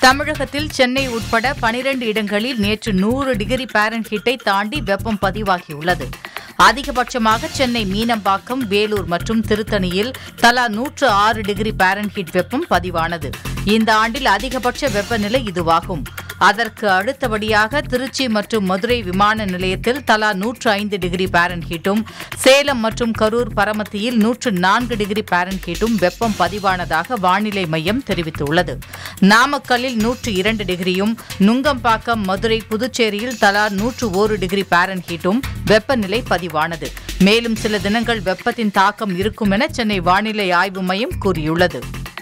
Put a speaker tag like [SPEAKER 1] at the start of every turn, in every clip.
[SPEAKER 1] தமிழகத்தில் சென்னை உட்பட பனிரண்டு இடங்களில் நேற்று நூறு டிகிரி பாரன்ஹீட்டை தாண்டி வெப்பம் பதிவாகியுள்ளது அதிகபட்சமாக சென்னை மீனம்பாக்கம் வேலூர் மற்றும் திருத்தணியில் தலா நூற்று ஆறு டிகிரி பாரன்ஹீட் வெப்பம் பதிவானது இந்த ஆண்டில் அதிகபட்ச வெப்பநிலை இதுவாகும் அதற்கு அடுத்தபடியாக திருச்சி மற்றும் மதுரை விமான நிலையத்தில் தலா நூற்று ஐந்து டிகிரி பாரன்ஹீட்டும் சேலம் மற்றும் கரூர் பரமத்தியில் நூற்று நான்கு டிகிரி பாரன்ஹீட்டும் வெப்பம் பதிவானதாக வானிலை மையம் தெரிவித்துள்ளது நாமக்கல்லில் நூற்று இரண்டு டிகிரியும் நுங்கம்பாக்கம் மதுரை புதுச்சேரியில் தலா நூற்று ஒரு டிகிரி பாரன்ஹீட்டும் வெப்பநிலை பதிவானது மேலும் சில தினங்கள் வெப்பத்தின் தாக்கம் இருக்கும் என சென்னை வானிலை ஆய்வு மையம் கூறியுள்ளது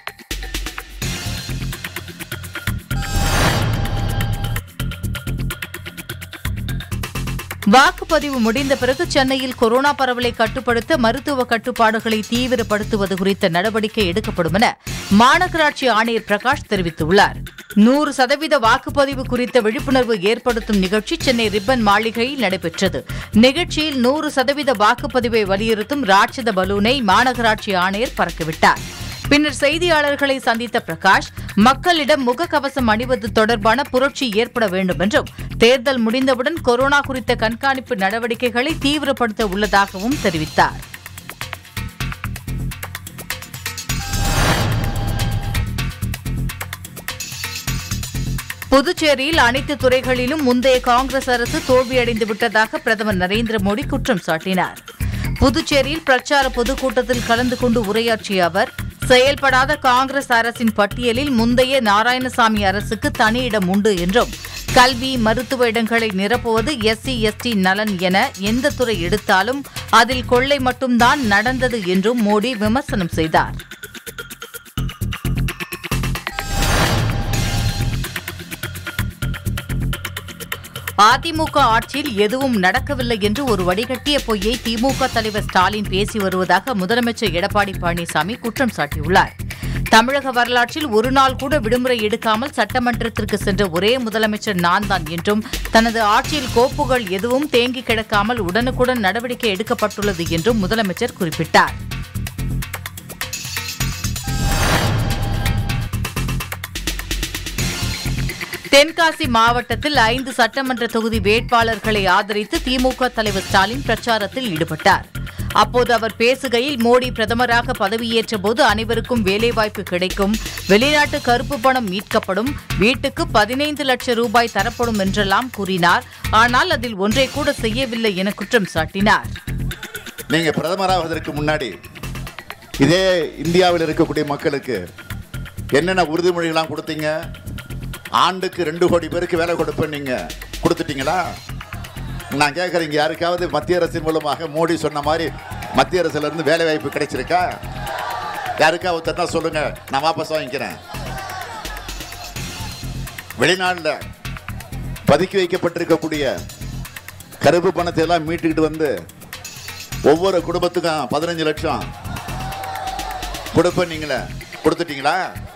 [SPEAKER 1] வாக்குப்பதிவு முடிந்த பிறகு சென்னையில் கொரோனா பரவலை கட்டுப்படுத்த மருத்துவ கட்டுப்பாடுகளை தீவிரப்படுத்துவது குறித்த நடவடிக்கை எடுக்கப்படும் என மாநகராட்சி ஆணையர் பிரகாஷ் தெரிவித்துள்ளார் நூறு சதவீத வாக்குப்பதிவு குறித்த விழிப்புணர்வு ஏற்படுத்தும் நிகழ்ச்சி சென்னை ரிப்பன் மாளிகையில் நடைபெற்றது நிகழ்ச்சியில் நூறு சதவீத வாக்குப்பதிவை வலியுறுத்தும் ராட்சத பலூனை மாநகராட்சி ஆணையர் பறக்கவிட்டார் பின்னர் செய்தியாளர்களை சந்தித்த பிரகாஷ் மக்களிடம் முகக்கவசம் அணிவது தொடர்பான புரட்சி ஏற்பட வேண்டும் என்றும் தேர்தல் முடிந்தவுடன் கொரோனா குறித்த கண்காணிப்பு நடவடிக்கைகளை தீவிரப்படுத்த உள்ளதாகவும் தெரிவித்தார் புதுச்சேரியில் அனைத்து துறைகளிலும் முந்தைய காங்கிரஸ் அரசு தோல்வியடைந்து விட்டதாக பிரதமர் நரேந்திர மோடி குற்றம் சாட்டினார் புதுச்சேரியில் பிரச்சார பொதுக்கூட்டத்தில் கலந்து கொண்டு உரையாற்றிய அவர் செயல்படாத காங்கிரஸ் அரசின் பட்டியலில் முந்தைய நாராயணசாமி அரசுக்கு தனி இடம் உண்டு என்றும் கல்வி மருத்துவ இடங்களை நிரப்புவது எஸ்சி எஸ்டி நலன் என எந்த துறை எடுத்தாலும் அதில் கொள்ளை மட்டும்தான் நடந்தது என்றும் மோடி விமர்சனம் செய்தார் அதிமுக ஆட்சியில் எதுவும் நடக்கவில்லை என்று ஒரு வடிகட்டிய பொய்யை திமுக தலைவர் ஸ்டாலின் பேசி வருவதாக முதலமைச்சர் எடப்பாடி பழனிசாமி குற்றம் சாட்டியுள்ளார் தமிழக வரலாற்றில் ஒரு நாள் கூட விடுமுறை எடுக்காமல் சட்டமன்றத்திற்கு சென்ற ஒரே முதலமைச்சர் நான் தான் என்றும் தனது ஆட்சியில் கோப்புகள் எதுவும் தேங்கி கிடக்காமல் உடனுக்குடன் நடவடிக்கை எடுக்கப்பட்டுள்ளது என்றும் முதலமைச்சர் குறிப்பிட்டார் தென்காசி மாவட்டத்தில் ஐந்து சட்டமன்ற தொகுதி வேட்பாளர்களை ஆதரித்து திமுக தலைவர் ஸ்டாலின் பிரச்சாரத்தில் ஈடுபட்டார் அப்போது அவர் பேசுகையில் மோடி பிரதமராக பதவியேற்ற போது அனைவருக்கும் வேலைவாய்ப்பு கிடைக்கும் வெளிநாட்டு கருப்பு பணம் மீட்கப்படும் வீட்டுக்கு பதினைந்து லட்சம் ரூபாய் தரப்படும் என்றெல்லாம் கூறினார் ஆனால் அதில் ஒன்றை கூட செய்யவில்லை என குற்றம் சாட்டினார்
[SPEAKER 2] நீங்க பிரதமராவதற்கு முன்னாடி இதே இந்தியாவில் இருக்கக்கூடிய மக்களுக்கு என்னென்ன உறுதிமொழிகள்லாம் கொடுத்தீங்க ஆண்டுக்கு ரெண்டு கோடி பேருக்கு வேலை கொடுப்பேன் நீங்க கொடுத்துட்டீங்களா நான் கேட்குறேன் யாருக்காவது மத்திய அரசின் மூலமாக மோடி சொன்ன மாதிரி மத்திய அரசுல இருந்து வேலை வாய்ப்பு கிடைச்சிருக்கா யாருக்காவது தந்தா சொல்லுங்க நான் வாபஸ் வாங்கிக்கிறேன் வெளிநாட்டில் பதுக்கி வைக்கப்பட்டிருக்கக்கூடிய கருப்பு பணத்தை எல்லாம் மீட்டுக்கிட்டு வந்து ஒவ்வொரு குடும்பத்துக்கும் பதினஞ்சு லட்சம் கொடுப்பேன் நீங்களே கொடுத்துட்டீங்களா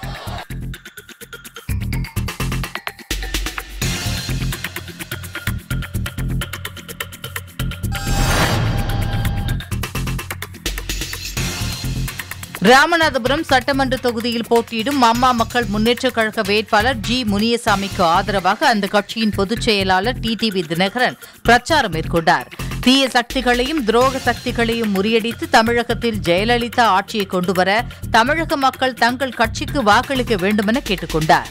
[SPEAKER 1] ராமநாதபுரம் சட்டமன்ற தொகுதியில் போட்டியிடும் அம்மா மக்கள் முன்னேற்றக் கழக வேட்பாளர் ஜி முனியசாமிக்கு ஆதரவாக அந்த கட்சியின் பொதுச் செயலாளர் டிடிவி தினகரன் பிரச்சாரம் மேற்கொண்டார் தீய சக்திகளையும் துரோக சக்திகளையும் முறியடித்து தமிழகத்தில் ஜெயலலிதா ஆட்சியை கொண்டுவர தமிழக மக்கள் தங்கள் கட்சிக்கு வாக்களிக்க வேண்டுமென கேட்டுக் கொண்டார்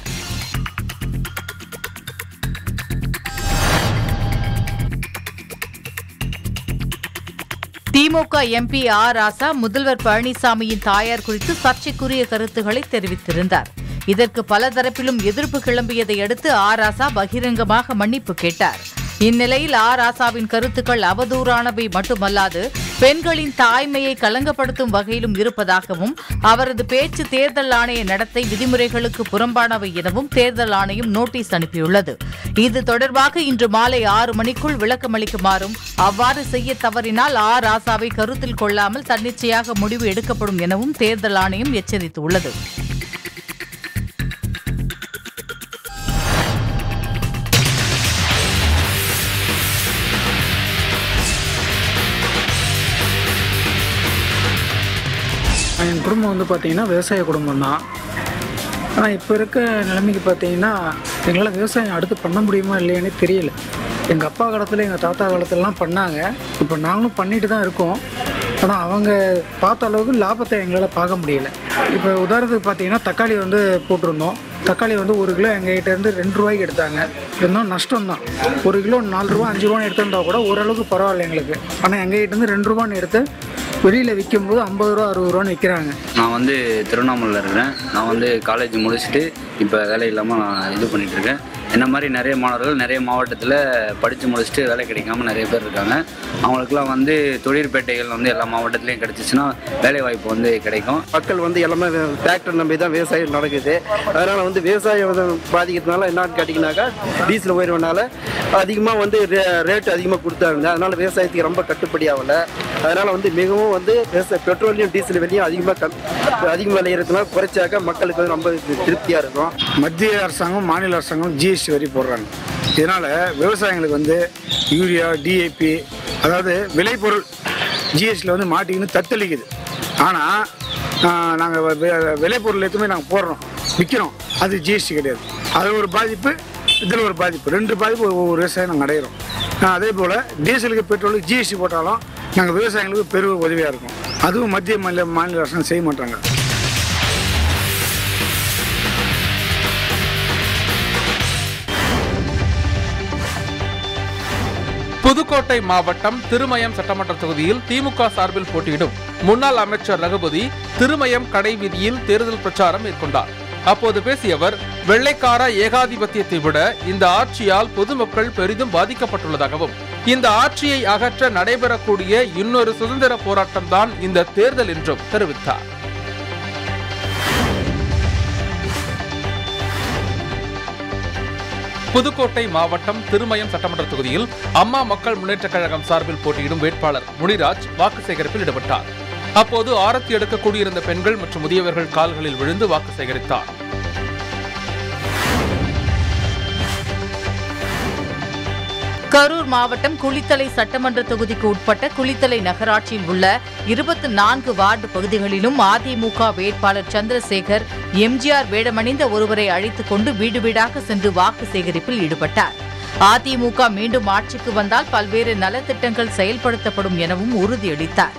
[SPEAKER 1] திமுக எம்பி ஆர் ராசா முதல்வர் பழனிசாமியின் தாயார் குறித்து சர்ச்சைக்குரிய கருத்துக்களை தெரிவித்திருந்தார் இதற்கு பல தரப்பிலும் எதிர்ப்பு கிளம்பியதை அடுத்து ஆர் ராசா பகிரங்கமாக மன்னிப்பு கேட்டார் இந்நிலையில் ஆர் ராசாவின் கருத்துக்கள் அவதூறானவை மட்டுமல்லாது பெண்களின் தாய்மையை களங்கப்படுத்தும் வகையிலும் இருப்பதாகவும் அவரது பேச்சு தேர்தல் ஆணைய நடத்தை விதிமுறைகளுக்கு புறம்பானவை எனவும் தேர்தல் ஆணையம் நோட்டீஸ் அனுப்பியுள்ளது இது தொடர்பாக இன்று மாலை ஆறு மணிக்குள் விளக்கமளிக்குமாறும் அவ்வாறு செய்ய தவறினால் ஆ ராசாவை கருத்தில் கொள்ளாமல் தன்னிச்சையாக முடிவு எடுக்கப்படும் எனவும் தேர்தல் ஆணையம் எச்சரித்துள்ளது
[SPEAKER 3] என் குடும்பம் வந்து பார்த்தீங்கன்னா விவசாய குடும்பம் தான் ஆனால் இப்போ இருக்க நிலைமைக்கு பார்த்தீங்கன்னா எங்களால் விவசாயம் அடுத்து பண்ண முடியுமா இல்லையானே தெரியல எங்கள் அப்பா காலத்தில் எங்கள் தாத்தா காலத்துலலாம் பண்ணாங்க இப்போ நாங்களும் பண்ணிட்டு தான் இருக்கோம் ஆனால் அவங்க பார்த்த அளவுக்கு லாபத்தை எங்களால் பார்க்க முடியல இப்போ உதாரணத்துக்கு பார்த்தீங்கன்னா தக்காளி வந்து போட்டிருந்தோம் தக்காளி வந்து ஒரு கிலோ எங்ககிட்ட இருந்து ரெண்டு ரூபாய்க்கு எடுத்தாங்க இருந்தாலும் நஷ்டம் தான் ஒரு கிலோ நாலு ரூபா அஞ்சு ரூபான்னு எடுத்திருந்தா கூட ஓரளவுக்கு பரவாயில்ல எங்களுக்கு ஆனால் எங்ககிட்ட இருந்து ரெண்டு ரூபான்னு எடுத்து வெளியில் விற்கும்போது ஐம்பது ரூபா அறுபது ரூபான்னு விற்கிறாங்க
[SPEAKER 4] நான் வந்து திருவண்ணாமலையில் இருக்கிறேன் நான் வந்து காலேஜ் முடிச்சுட்டு இப்போ வேலை இல்லாமல் நான் இது பண்ணிட்டு இருக்கேன் என்ன மாதிரி நிறைய மாணவர்கள் நிறைய மாவட்டத்தில் படித்து முடிச்சுட்டு வேலை கிடைக்காம நிறைய பேர் இருக்காங்க அவங்களுக்குலாம் வந்து தொழிற்பேட்டைகள் வந்து எல்லா மாவட்டத்துலேயும் கிடச்சிச்சின்னா வேலை வாய்ப்பு வந்து கிடைக்கும்
[SPEAKER 5] மக்கள் வந்து எல்லாமே டிராக்டர் நம்பி தான் விவசாயம் நடக்குது அதனால் வந்து விவசாயம் வந்து பாதிக்கிறதுனால என்னன்னு கேட்டிங்கனாக்கா டீசல் உயர்வுனால அதிகமாக வந்து ரேட் அதிகமாக கொடுத்தாங்க அதனால் விவசாயத்துக்கு ரொம்ப கட்டுப்படி ஆகலை அதனால் வந்து மிகவும் வந்து விவசாய பெட்ரோலையும் டீசல் விலையும் அதிகமாக கம் அதிகம் விளையிறதுனால குறைச்சாக்க மக்களுக்கு வந்து ரொம்ப திருப்தியாக இருக்கும்
[SPEAKER 3] மத்திய அரசாங்கம் மாநில அரசாங்கம் ஜிஎஸ்டி வரி போடுறாங்க இதனால் விவசாயிகளுக்கு வந்து யூரியா டிஏபி அதாவது விளைபொருள் ஜிஎஸ்டியில் வந்து மாட்டிக்கின்னு தத்தளிக்குது ஆனால் நாங்கள் விளைபொருள் எதுவுமே நாங்கள் போடுறோம் விற்கிறோம் அது ஜிஎஸ்டி கிடையாது அது ஒரு பாதிப்பு இதில் ஒரு பாதிப்பு ரெண்டு பாதிப்பு ஒவ்வொரு விவசாயம் நாங்கள் அடையிறோம் ஆஹ் அதே போல் டீசலுக்கு பெட்ரோலுக்கு ஜிஎஸ்டி போட்டாலும் நாங்கள் விவசாயிகளுக்கு பெரும் உதவியாக இருக்கும் அதுவும் மத்திய மாநில மாநில அரசாங்கம் செய்ய மாட்டாங்க
[SPEAKER 6] புதுக்கோட்டை மாவட்டம் திருமயம் சட்டமன்ற தொகுதியில் திமுக சார்பில் போட்டியிடும் முன்னாள் அமைச்சர் ரகுபதி திருமயம் கடை வீதியில் தேர்தல் பிரச்சாரம் மேற்கொண்டார் அப்போது பேசிய அவர் வெள்ளைக்கார ஏகாதிபத்தியத்தை விட இந்த ஆட்சியால் பொதுமக்கள் பெரிதும் பாதிக்கப்பட்டுள்ளதாகவும் இந்த ஆட்சியை அகற்ற நடைபெறக்கூடிய இன்னொரு சுதந்திர போராட்டம்தான் இந்த தேர்தல் என்றும் தெரிவித்தார் புதுக்கோட்டை மாவட்டம் திருமயம் சட்டமன்ற தொகுதியில் அம்மா மக்கள் முன்னேற்றக் கழகம் சார்பில் போட்டியிடும் வேட்பாளர் முனிராஜ் வாக்கு சேகரிப்பில் ஈடுபட்டார் அப்போது ஆரத்தி எடுக்க கூடியிருந்த பெண்கள் மற்றும் முதியவர்கள் கால்களில் விழுந்து வாக்கு சேகரித்தார்
[SPEAKER 1] கரூர் மாவட்டம் குளித்தலை சட்டமன்ற தொகுதிக்கு உட்பட்ட குளித்தலை நகராட்சியில் உள்ள இருபத்தி நான்கு வார்டு பகுதிகளிலும் அதிமுக வேட்பாளர் சந்திரசேகர் எம்ஜிஆர் வேடமணிந்த ஒருவரை அழைத்துக் கொண்டு வீடு வீடாக சென்று வாக்கு சேகரிப்பில் ஈடுபட்டார் அதிமுக மீண்டும் ஆட்சிக்கு வந்தால் பல்வேறு நலத்திட்டங்கள் செயல்படுத்தப்படும் எனவும் உறுதியளித்தார்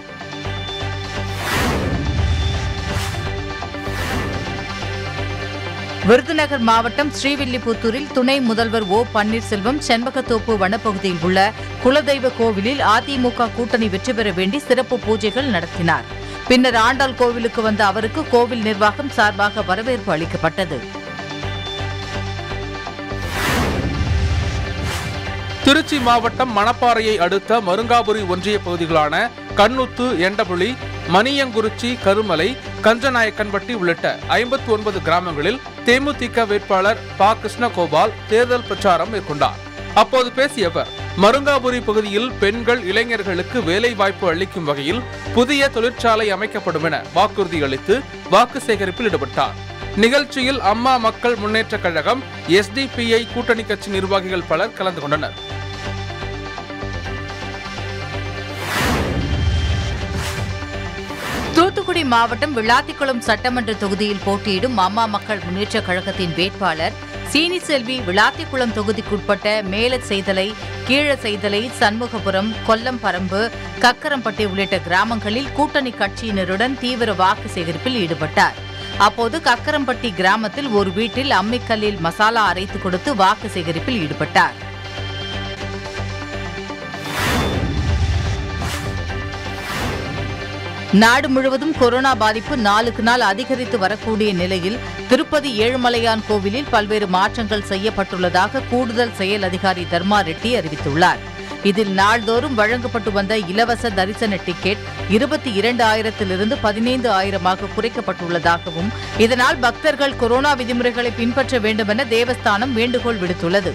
[SPEAKER 1] விருதுநகர் மாவட்டம் ஸ்ரீவில்லிபுத்தூரில் துணை முதல்வர் ஓ பன்னீர்செல்வம் செண்பகத்தோப்பு வனப்பகுதியில் உள்ள குலதெய்வ கோவிலில் அதிமுக கூட்டணி வெற்றி பெற வேண்டி சிறப்பு பூஜைகள் நடத்தினார் பின்னர் ஆண்டாள் கோவிலுக்கு வந்த அவருக்கு கோவில் நிர்வாகம் சார்பாக வரவேற்பு அளிக்கப்பட்டது
[SPEAKER 6] திருச்சி மாவட்டம் மணப்பாறையை அடுத்த மருங்காபுரி ஒன்றிய பகுதிகளான கண்ணுத்து எண்டபுளி மணியங்குறிச்சி கருமலை கஞ்சநாயக்கன்பட்டி உள்ளிட்ட ஐம்பத்தி ஒன்பது கிராமங்களில் தேமுதிக வேட்பாளர் ப கிருஷ்ணகோபால் தேர்தல் பிரச்சாரம் மேற்கொண்டார் அப்போது பேசிய அவர் மருங்காபுரி பகுதியில் பெண்கள் இளைஞர்களுக்கு வேலை வாய்ப்பு அளிக்கும் வகையில் புதிய தொழிற்சாலை அமைக்கப்படும் என வாக்குறுதி அளித்து வாக்கு சேகரிப்பில் ஈடுபட்டார் நிகழ்ச்சியில் அம்மா மக்கள் முன்னேற்றக் கழகம் எஸ்டிபிஐ கூட்டணி கட்சி நிர்வாகிகள் பலர் கலந்து கொண்டனர்
[SPEAKER 1] தூத்துக்குடி மாவட்டம் விளாத்திக்குளம் சட்டமன்ற தொகுதியில் போட்டியிடும் அம்மா மக்கள் முன்னேற்றக் கழகத்தின் வேட்பாளர் சீனி செல்வி விளாத்திக்குளம் தொகுதிக்குட்பட்ட மேல செய்தலை கீழ செய்தலை சண்முகபுரம் கொல்லம்பரம்பு கக்கரம்பட்டி உள்ளிட்ட கிராமங்களில் கூட்டணி கட்சியினருடன் தீவிர வாக்கு சேகரிப்பில் ஈடுபட்டார் அப்போது கக்கரம்பட்டி கிராமத்தில் ஒரு வீட்டில் அம்மிக்கல்லில் மசாலா அரைத்து கொடுத்து வாக்கு சேகரிப்பில் ஈடுபட்டார் நாடு முழுவதும் கொரோனா பாதிப்பு நாளுக்கு நாள் அதிகரித்து வரக்கூடிய நிலையில் திருப்பதி ஏழுமலையான் கோவிலில் பல்வேறு மாற்றங்கள் செய்யப்பட்டுள்ளதாக கூடுதல் செயல் அதிகாரி தர்மா ரெட்டி அறிவித்துள்ளார் இதில் நாள்தோறும் வழங்கப்பட்டு வந்த இலவச தரிசன டிக்கெட் இருபத்தி இரண்டு ஆயிரத்திலிருந்து பதினைந்து ஆயிரமாக குறைக்கப்பட்டுள்ளதாகவும் இதனால் பக்தர்கள் கொரோனா விதிமுறைகளை பின்பற்ற வேண்டுமென தேவஸ்தானம் வேண்டுகோள் விடுத்துள்ளது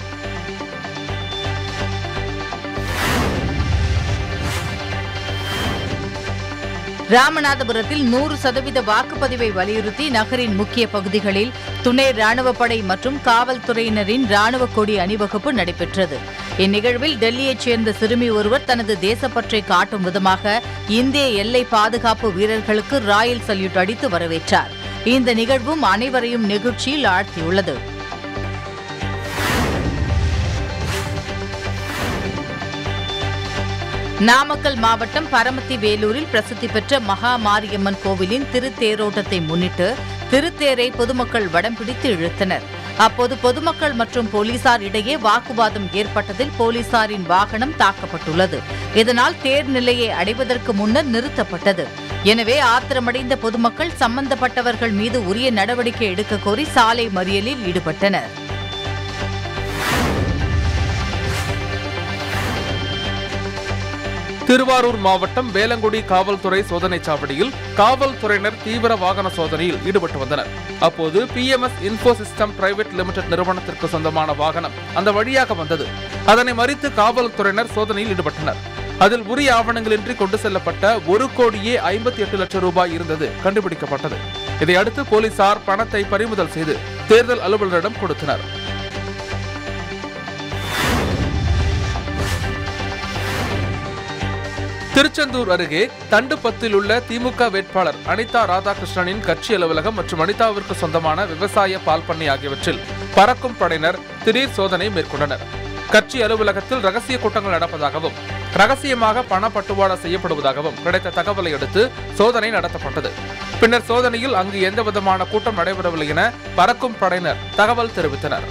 [SPEAKER 1] ராமநாதபுரத்தில் நூறு சதவீத வாக்குப்பதிவை வலியுறுத்தி நகரின் முக்கிய பகுதிகளில் துணை ராணுவப்படை மற்றும் காவல்துறையினரின் ராணுவ கொடி அணிவகுப்பு நடைபெற்றது இந்நிகழ்வில் டெல்லியைச் சேர்ந்த சிறுமி ஒருவர் தனது தேசப்பற்றை காட்டும் விதமாக இந்திய எல்லை பாதுகாப்பு வீரர்களுக்கு ராயல் சல்யூட் அடித்து வரவேற்றார் இந்த நிகழ்வும் அனைவரையும் நெகிழ்ச்சியில் ஆழ்த்தியுள்ளது நாமக்கல் மாவட்டம் பரமத்தி வேலூரில் பிரசித்தி பெற்ற மகா மாரியம்மன் கோவிலின் திருத்தேரோட்டத்தை முன்னிட்டு திருத்தேரை பொதுமக்கள் வடம் பிடித்து இழுத்தனர் அப்போது பொதுமக்கள் மற்றும் போலீசார் இடையே வாக்குவாதம் ஏற்பட்டதில் போலீசாரின் வாகனம் தாக்கப்பட்டுள்ளது இதனால் தேர் நிலையை அடைவதற்கு முன்னர் நிறுத்தப்பட்டது எனவே ஆத்திரமடைந்த பொதுமக்கள் சம்பந்தப்பட்டவர்கள் மீது உரிய நடவடிக்கை எடுக்க கோரி சாலை மறியலில் ஈடுபட்டனர்
[SPEAKER 6] திருவாரூர் மாவட்டம் வேலங்குடி காவல்துறை சோதனைச் சாவடியில் காவல்துறையினர் தீவிர வாகன சோதனையில் ஈடுபட்டு வந்தனர் அப்போது PMS info system private limited நிறுவனத்திற்கு சொந்தமான வாகனம் அந்த வழியாக வந்தது அதனை மறித்து காவல்துறையினர் சோதனையில் ஈடுபட்டனர் அதில் உரிய ஆவணங்களின்றி கொண்டு செல்லப்பட்ட ஒரு கோடியே ஐம்பத்தி எட்டு லட்சம் ரூபாய் இருந்தது கண்டுபிடிக்கப்பட்டது இதையடுத்து போலீசார் பணத்தை பறிமுதல் செய்து தேர்தல் அலுவலரிடம் கொடுத்தனர் திருச்செந்தூர் அருகே தண்டுப்பத்தில் உள்ள திமுக வேட்பாளர் அனிதா ராதாகிருஷ்ணனின் கட்சி அலுவலகம் மற்றும் அனிதாவிற்கு சொந்தமான விவசாய பால் பண்ணை ஆகியவற்றில் பறக்கும் படையினர் திடீர் சோதனை மேற்கொண்டனர் கட்சி அலுவலகத்தில் ரகசிய கூட்டங்கள் நடப்பதாகவும் ரகசியமாக பண பட்டுவாடா செய்யப்படுவதாகவும் கிடைத்த தகவலை அடுத்து சோதனை நடத்தப்பட்டது பின்னர் சோதனையில் அங்கு எந்தவிதமான கூட்டம் நடைபெறவில்லை என பறக்கும் படையினர் தகவல் தெரிவித்தனர்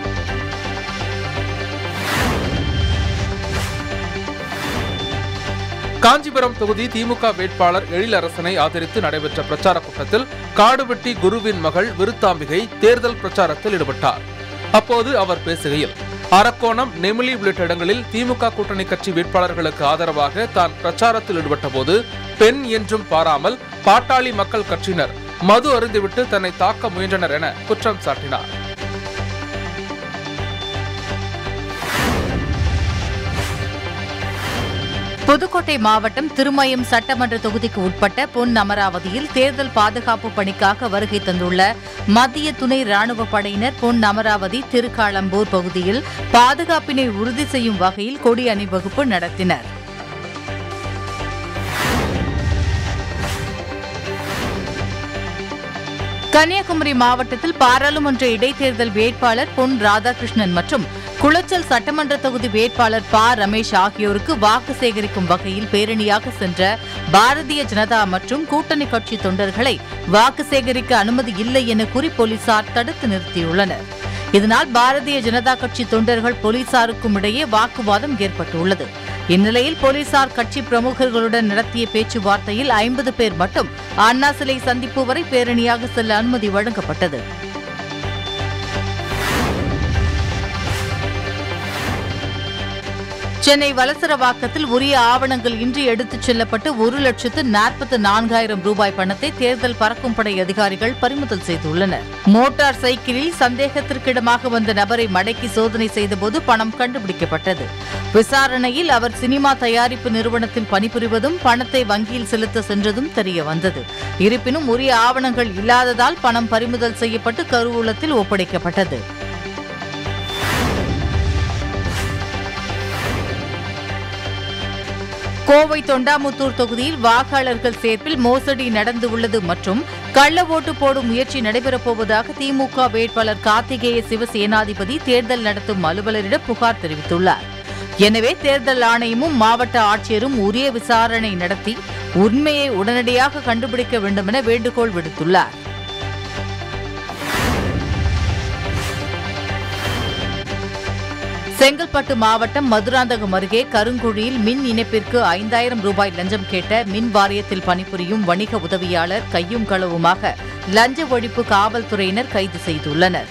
[SPEAKER 6] காஞ்சிபுரம் தொகுதி திமுக வேட்பாளர் எழிலரசனை ஆதரித்து நடைபெற்ற பிரச்சார கூட்டத்தில் காடுவெட்டி குருவின் மகள் விருத்தாம்பிகை தேர்தல் பிரச்சாரத்தில் ஈடுபட்டார் அப்போது அவர் பேசுகையில் அரக்கோணம் நெமிலி உள்ளிட்ட இடங்களில் திமுக கூட்டணி கட்சி வேட்பாளர்களுக்கு ஆதரவாக தான் பிரச்சாரத்தில் ஈடுபட்ட போது பெண் என்றும் பாராமல் பாட்டாளி மக்கள் கட்சியினர் மது அருந்திவிட்டு தன்னை தாக்க முயன்றனர் என குற்றம் சாட்டினார்
[SPEAKER 1] புதுக்கோட்டை மாவட்டம் திருமயம் சட்டமன்ற தொகுதிக்கு உட்பட்ட பொன் அமராவதியில் தேர்தல் பாதுகாப்பு பணிக்காக வருகை தந்துள்ள மத்திய துணை ராணுவ படையினர் பொன் அமராவதி திருக்காளம்பூர் பகுதியில் பாதுகாப்பினை உறுதி செய்யும் வகையில் கொடி அணிவகுப்பு நடத்தினர் கன்னியாகுமரி மாவட்டத்தில் பாராளுமன்ற இடைத்தேர்தல் வேட்பாளர் பொன் ராதாகிருஷ்ணன் மற்றும் குளச்சல் சட்டமன்ற தொகுதி வேட்பாளர் ப ரமேஷ் ஆகியோருக்கு வாக்கு சேகரிக்கும் வகையில் பேரணியாக சென்ற பாரதிய ஜனதா மற்றும் கூட்டணி கட்சி தொண்டர்களை வாக்கு சேகரிக்க அனுமதி இல்லை என கூறி போலீசார் தடுத்து நிறுத்தியுள்ளனர் இதனால் பாரதிய ஜனதா கட்சி தொண்டர்கள் போலீசாருக்கும் இடையே வாக்குவாதம் ஏற்பட்டுள்ளது இந்நிலையில் போலீசார் கட்சி பிரமுகர்களுடன் நடத்திய பேச்சுவார்த்தையில் ஐம்பது பேர் மட்டும் அண்ணா சிலை சந்திப்பு வரை பேரணியாக செல்ல அனுமதி வழங்கப்பட்டது சென்னை வலசரவாக்கத்தில் உரிய ஆவணங்கள் இன்றி எடுத்துச் செல்லப்பட்டு ஒரு லட்சத்து நாற்பத்து நான்காயிரம் ரூபாய் பணத்தை தேர்தல் பறக்கும் படை அதிகாரிகள் பறிமுதல் செய்துள்ளனர் மோட்டார் சைக்கிளில் சந்தேகத்திற்கிடமாக வந்த நபரை மடக்கி சோதனை செய்தபோது பணம் கண்டுபிடிக்கப்பட்டது விசாரணையில் அவர் சினிமா தயாரிப்பு நிறுவனத்தில் பணிபுரிவதும் பணத்தை வங்கியில் செலுத்த சென்றதும் தெரிய வந்தது இருப்பினும் உரிய ஆவணங்கள் இல்லாததால் பணம் பறிமுதல் செய்யப்பட்டு கருவூலத்தில் ஒப்படைக்கப்பட்டது கோவை தொண்டாமுத்தூர் தொகுதியில் வாக்காளர்கள் சேர்ப்பில் மோசடி நடந்துள்ளது மற்றும் கள்ள ஓட்டு போடும் முயற்சி நடைபெறப் போவதாக திமுக வேட்பாளர் கார்த்திகேய சிவசேனாதிபதி தேர்தல் நடத்தும் அலுவலரிடம் புகார் தெரிவித்துள்ளார் எனவே தேர்தல் ஆணையமும் மாவட்ட ஆட்சியரும் உரிய விசாரணை நடத்தி உண்மையை உடனடியாக கண்டுபிடிக்க வேண்டுமென வேண்டுகோள் விடுத்துள்ளார் செங்கல்பட்டு மாவட்டம் மதுராந்தகம் அருகே கருங்குழியில் மின் இணைப்பிற்கு ஐந்தாயிரம் ரூபாய் லஞ்சம் கேட்ட மின் வாரியத்தில் பணிபுரியும் வணிக உதவியாளர் கையும் களவுமாக லஞ்ச ஒழிப்பு காவல்துறையினர் கைது செய்துள்ளனர்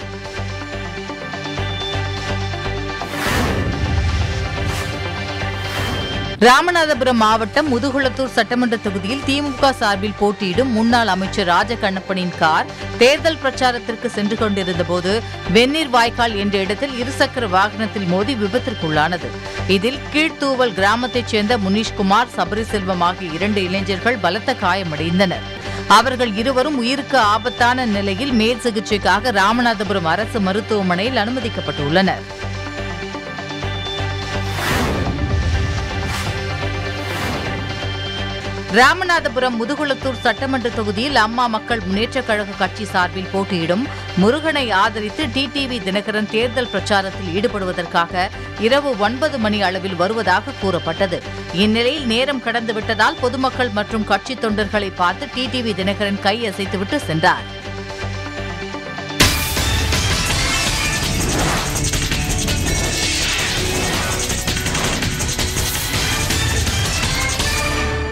[SPEAKER 1] ராமநாதபுரம் மாவட்டம் முதுகுளத்தூர் சட்டமன்ற தொகுதியில் திமுக சார்பில் போட்டியிடும் முன்னாள் அமைச்சர் ராஜகண்ணப்பனின் கார் தேர்தல் பிரச்சாரத்திற்கு சென்று கொண்டிருந்தபோது வெந்நீர் வாய்க்கால் என்ற இடத்தில் இருசக்கர வாகனத்தில் மோதி விபத்திற்குள்ளானது இதில் கீழ்த்தூவல் கிராமத்தைச் சேர்ந்த முனீஷ்குமார் சபரிசெல்வம் ஆகிய இரண்டு இளைஞர்கள் பலத்த காயமடைந்தனர் அவர்கள் இருவரும் உயிருக்கு ஆபத்தான நிலையில் மேல் சிகிச்சைக்காக ராமநாதபுரம் அரசு மருத்துவமனையில் அனுமதிக்கப்பட்டுள்ளனர் ராமநாதபுரம் முதுகுளத்தூர் சட்டமன்ற தொகுதியில் அம்மா மக்கள் முன்னேற்றக் கழக கட்சி சார்பில் போட்டியிடும் முருகனை ஆதரித்து டிடிவி தினகரன் தேர்தல் பிரச்சாரத்தில் ஈடுபடுவதற்காக இரவு ஒன்பது மணி அளவில் வருவதாக கூறப்பட்டது இந்நிலையில் நேரம் கடந்துவிட்டதால் பொதுமக்கள் மற்றும் கட்சி தொண்டர்களை பார்த்து டிடிவி தினகரன் கை அசைத்துவிட்டு சென்றார்